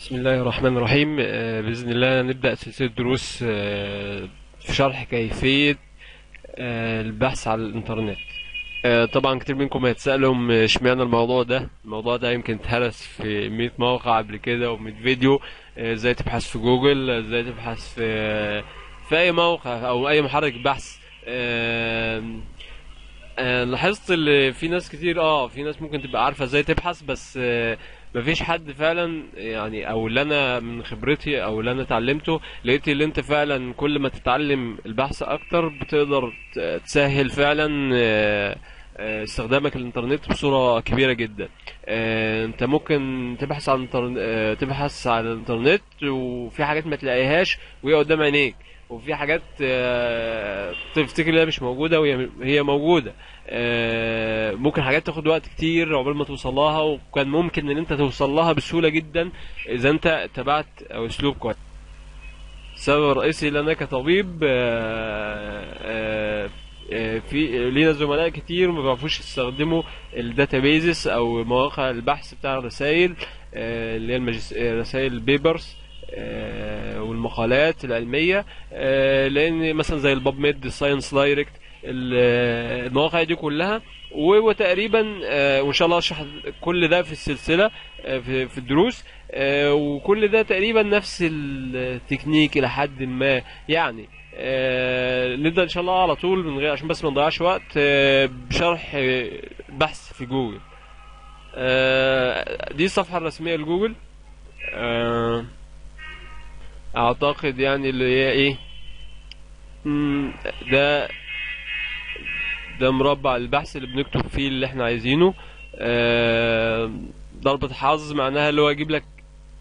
بسم الله الرحمن الرحيم آه، بإذن الله نبدأ سلسلة دروس آه، في شرح كيفية آه، البحث على الإنترنت آه، طبعا كتير منكم هيتسألوا اشمعنى الموضوع ده الموضوع ده يمكن اتهرس في 100 موقع قبل كده و100 فيديو آه، ازاي تبحث في جوجل ازاي تبحث في في أي موقع أو أي محرك بحث آه، آه، لاحظت اللي في ناس كتير اه في ناس ممكن تبقى عارفه ازاي تبحث بس آه، مفيش حد فعلا يعني او اللي انا من خبرتي او اللي انا اتعلمته لقيت اللي انت فعلا كل ما تتعلم البحث اكتر بتقدر ت- تسهل فعلا آه، آه، استخدامك الانترنت بصورة كبيرة جدا آه، انت ممكن تبحث عن الانترن- آه، تبحث عن الانترنت وفي حاجات ما تلاقيهاش وهي قدام عينيك وفي حاجات آه، تفتكر انها مش موجودة وهي هي موجودة آه، ممكن حاجات تاخد وقت كتير عقبال ما توصل لها وكان ممكن ان انت توصل لها بسهولة جدا اذا انت اتبعت او اسلوب كويس السبب الرئيسي لنا كطبيب آه، آه، آه، في لينا زملاء كتير ما بيعرفوش يستخدموا الداتابيزز او مواقع البحث بتاع الرسائل آه، اللي هي المجس... رسائل البيبرز آه، والمقالات العلمية آه، لان مثلا زي الباب ميد ساينس دايركت المواقع دي كلها و- وتقريبا آه، وان شاء الله اشرح كل ده في السلسله آه، في في الدروس آه، وكل ده تقريبا نفس التكنيك الى حد ما يعني آه، نبدا ان شاء الله على طول من غير عشان بس ما نضيعش وقت آه، بشرح آه، بحث في جوجل آه، دي الصفحه الرسميه لجوجل آه، اعتقد يعني اللي هي ايه مم، ده ده مربع البحث اللي بنكتب فيه اللي احنا عايزينه آه، ضربة حظ معناها اللي هو يجيب لك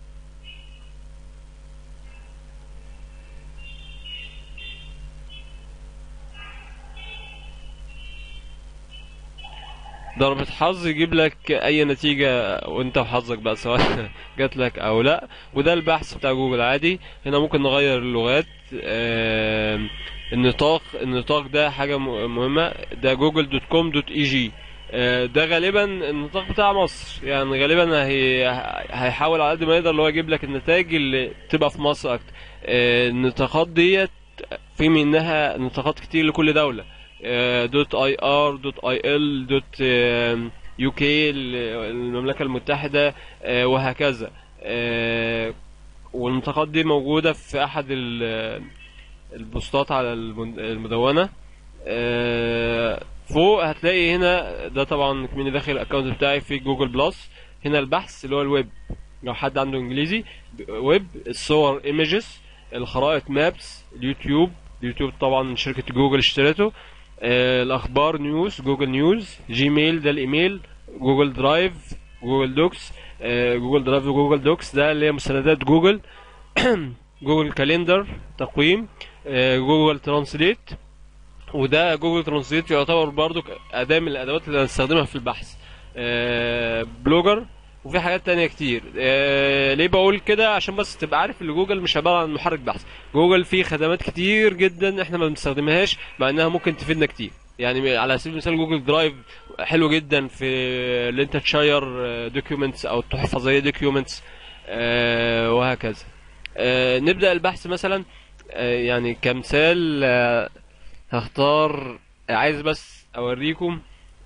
ضربة حظ يجيب لك أي نتيجة وأنت وحظك بقى سواء جات لك أو لأ وده البحث بتاع جوجل عادي هنا ممكن نغير اللغات آم، النطاق النطاق ده حاجة م- مهمة ده جوجل دوت كوم دوت اي جي ده غالبا النطاق بتاع مصر يعني غالبا هي هيحاول على قد ما يقدر اللي هو يجيب لك النتائج اللي تبقى في مصر اكتر آه، النطاقات ديت في منها نطاقات كتير لكل دولة آه، دوت اي ار دوت اي ال دوت يو كي المملكة المتحدة آه، وهكذا آه، والنطاقات دي موجودة في احد ال- البوستات على المن- المدونة آه، فوق هتلاقي هنا ده طبعا من داخل الاكونت بتاعي في جوجل بلس هنا البحث اللي هو الويب لو حد عنده انجليزي ويب الصور ايمجز الخرائط مابس اليوتيوب اليوتيوب طبعا شركة جوجل اشترته آه، الاخبار نيوز جوجل نيوز جيميل ده الايميل جوجل درايف جوجل دوكس آه، جوجل درايف وجوجل دوكس ده اللي هي مستندات جوجل جوجل كاليندر تقويم آه، جوجل ترانسليت وده جوجل ترانسليت يعتبر برضو أداة من الأدوات اللي هنستخدمها في البحث آه، بلوجر وفي حاجات تانية كتير آه، ليه بقول كده عشان بس تبقى عارف ان جوجل مش عبارة عن محرك بحث جوجل فيه خدمات كتير جدا احنا ما بنستخدمهاش مع انها ممكن تفيدنا كتير يعني على سبيل المثال جوجل درايف حلو جدا في اللي انت تشير دوكيومنتس او تحفظ زي دوكيومنتس وهكذا آه، نبدأ البحث مثلا آه، يعني كمثال آه، هختار عايز بس اوريكم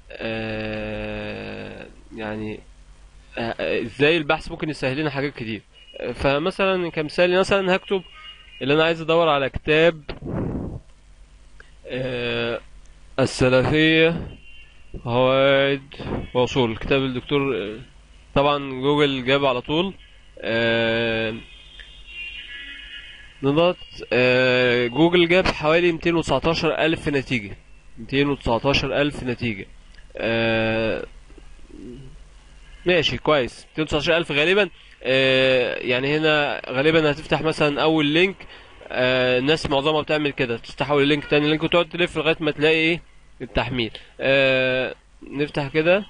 آه، يعني آه، ازاي البحث ممكن يسهل لنا حاجات كتير آه، فمثلا كمثال مثلا هكتب اللي انا عايز ادور على كتاب آه، السلفية قواعد وأصول كتاب الدكتور آه، طبعا جوجل جاب على طول آه، نضغط آه، جوجل جاب حوالي 219 ألف نتيجة 219 ألف نتيجة آه، ماشي كويس 219 ألف غالبا آه، يعني هنا غالبا هتفتح مثلا أول لينك آه، الناس معظمها بتعمل كده تفتح أول لينك تاني لينك وتقعد تلف لغاية ما تلاقي إيه التحميل آه، نفتح كده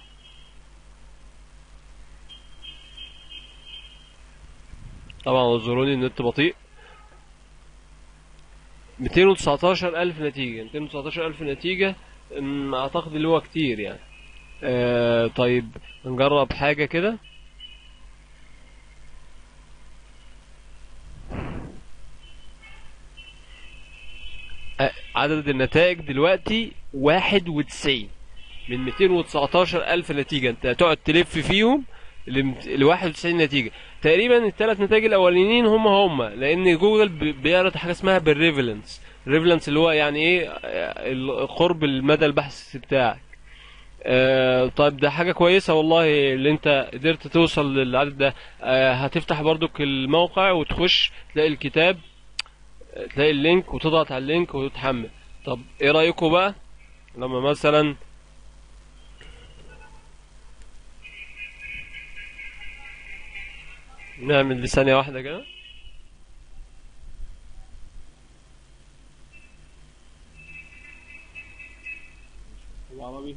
طبعا اعذروني النت بطيء 219 ألف نتيجة 219 ألف نتيجة أم، أعتقد اللي هو كتير يعني آه طيب نجرب حاجة كده آه، عدد النتائج دلوقتي واحد وتسعين من ميتين وتسعتاشر ألف نتيجة انت هتقعد تلف فيهم ل 91 نتيجة تقريبا الثلاث نتائج الأولانيين هم هم لأن جوجل بي- بيعرض حاجة اسمها بالريفلنس الريفلنس اللي هو يعني ايه آه، القرب المدى البحث بتاعك آه طيب ده حاجة كويسة والله اللي انت قدرت توصل للعدد ده آه هتفتح برضك الموقع وتخش تلاقي الكتاب آه، تلاقي اللينك وتضغط على اللينك وتحمل طب ايه رأيكم بقى لما مثلا نعمل دي ثانية واحدة كده العربي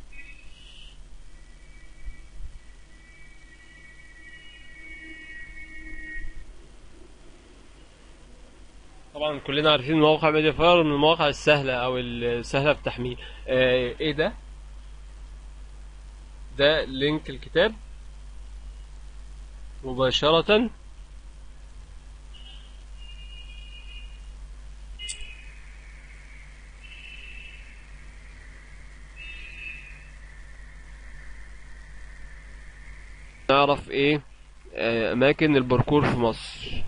طبعا كلنا عارفين موقع ميديا فاير من المواقع السهلة أو السهلة في التحميل آه ايه ده؟ ده لينك الكتاب مباشرة نعرف ايه آه، اماكن الباركور في مصر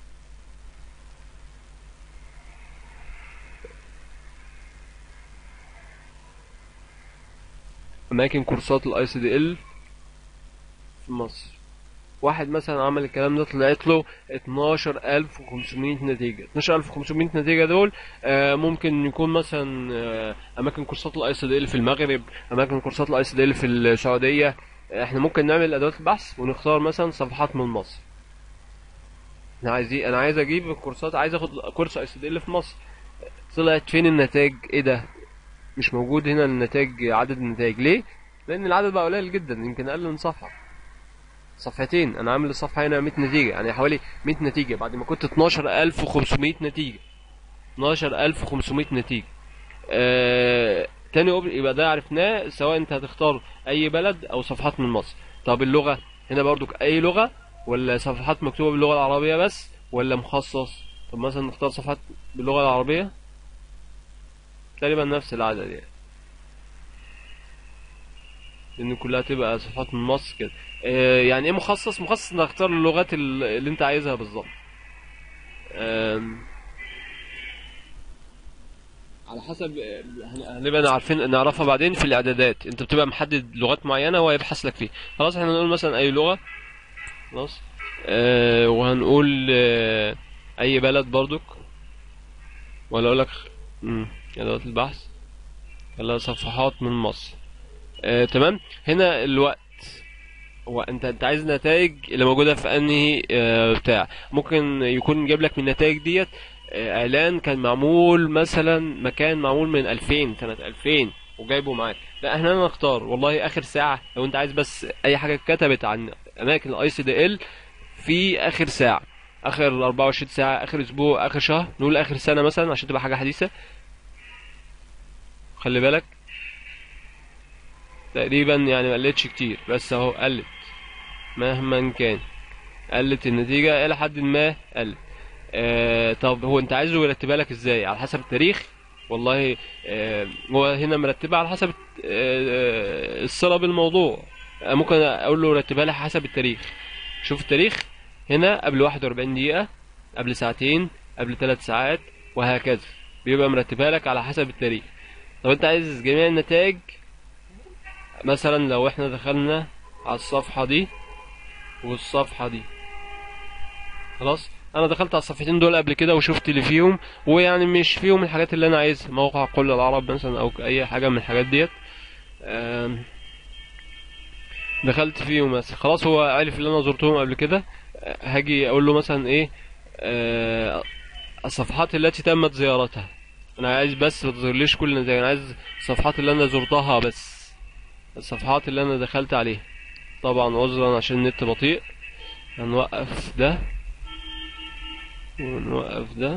اماكن كورسات الاي سي دي ال في مصر واحد مثلا عمل الكلام ده طلعت له 12500 نتيجة 12500 نتيجة دول آه، ممكن يكون مثلا آه، اماكن كورسات الاي سي دي ال في المغرب اماكن كورسات الاي سي دي ال في السعودية احنا ممكن نعمل ادوات البحث ونختار مثلا صفحات من مصر انا عايز انا عايز اجيب الكورسات عايز اخد كورس اي سي دي ال في مصر طلعت فين النتائج ايه ده مش موجود هنا النتائج عدد النتائج ليه لان العدد بقى قليل جدا يمكن اقل من صفحه صفحتين انا عامل الصفحه هنا 100 نتيجه يعني حوالي 100 نتيجه بعد ما كنت 12500 نتيجه 12500 نتيجه آه... تاني أوب... يبقى ده عرفناه سواء انت هتختار اي بلد او صفحات من مصر طب اللغه هنا برضو اي لغه ولا صفحات مكتوبه باللغه العربيه بس ولا مخصص طب مثلا نختار صفحات باللغه العربيه تقريبا نفس العدد يعني لان كلها تبقى صفحات من مصر كده آه، يعني ايه مخصص مخصص انك تختار اللغات ال- اللي انت عايزها بالظبط آم، على حسب هن- هنبقى عارفين نعرفها بعدين في الاعدادات انت بتبقى محدد لغات معينه وهو يبحث لك فيه خلاص احنا هنقول مثلا اي لغه خلاص آه وهنقول آه اي بلد برضك ولا اقول لك امم ادوات البحث ولا صفحات من مصر آه تمام هنا الوقت هو انت انت عايز نتائج اللي موجوده في انهي آه بتاع ممكن يكون جايب لك من النتائج ديت آه، اعلان كان معمول مثلا مكان معمول من 2000 سنه 2000 وجايبه معاك لا احنا نختار والله اخر ساعه لو انت عايز بس اي حاجه اتكتبت عن اماكن الاي سي دي ال في اخر ساعه اخر 24 ساعه اخر اسبوع اخر شهر نقول اخر سنه مثلا عشان تبقى حاجه حديثه خلي بالك تقريبا يعني ما قلتش كتير بس اهو قلت مهما كان قلت النتيجة إلى حد ما قلت آه طب هو أنت عايزه يرتبها لك إزاي على حسب التاريخ والله آه هو هنا مرتبها على حسب آه آه، الصلة بالموضوع آه ممكن أقول له رتبها لي حسب التاريخ شوف التاريخ هنا قبل 41 دقيقة قبل ساعتين قبل ثلاث ساعات وهكذا بيبقى مرتبها لك على حسب التاريخ طب أنت عايز جميع النتائج مثلا لو احنا دخلنا على الصفحة دي والصفحة دي خلاص انا دخلت على الصفحتين دول قبل كده وشفت اللي فيهم ويعني مش فيهم الحاجات اللي انا عايزها موقع كل العرب مثلا او اي حاجة من الحاجات ديت آم، دخلت فيهم مثلا خلاص هو عارف اللي انا زرتهم قبل كده آه، هاجي اقول له مثلا ايه آه، الصفحات التي تمت زيارتها انا عايز بس ما تظهرليش كل النتائج انا عايز الصفحات اللي انا زرتها بس الصفحات اللي انا دخلت عليها طبعا عذرا عشان النت بطيء هنوقف ده ونوقف ده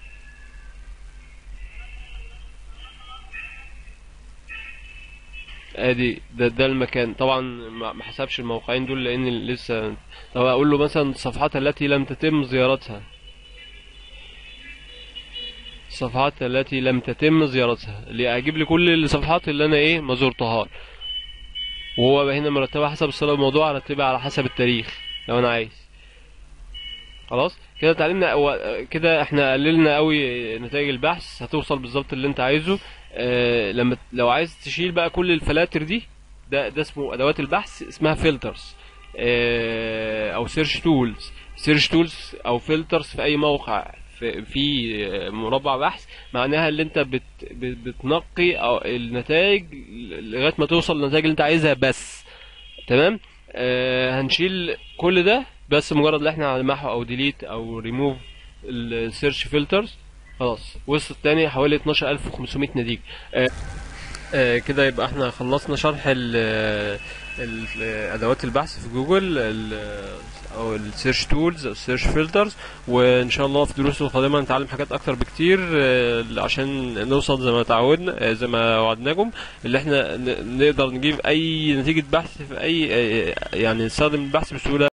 ادي ده ده المكان طبعا ما ما حسبش الموقعين دول لان لسه طب اقول له مثلا الصفحات التي لم تتم زيارتها الصفحات التي لم تتم زيارتها اللي اجيب لي كل الصفحات اللي انا ايه ما زرتهاش وهو هنا مرتبة حسب الصلة الموضوع ارتبها على حسب التاريخ لو انا عايز خلاص كده اتعلمنا أو- كده احنا قللنا قوي نتائج البحث هتوصل بالظبط اللي انت عايزه اه لما لو عايز تشيل بقى كل الفلاتر دي ده ده اسمه ادوات البحث اسمها فلترز اه او سيرش تولز سيرش تولز او فلترز في اي موقع في, في آه، مربع بحث معناها اللي انت بت بت- بتنقي أو النتائج لغايه ما توصل للنتائج اللي انت عايزها بس تمام آه هنشيل كل ده بس مجرد ان احنا هنمحو او ديليت او ريموف السيرش فلترز خلاص وصلت تاني حوالي 12500 نتيجة آه آه كده يبقى احنا خلصنا شرح ال ال- ادوات البحث في جوجل ال- او السيرش تولز او السيرش فلترز وان شاء الله في الدروس القادمه نتعلم حاجات اكتر بكتير آه، عشان نوصل زي ما تعودنا آه، زي ما وعدناكم اللي احنا ن- نقدر نجيب اي نتيجه بحث في اي آه، يعني نستخدم البحث بسهوله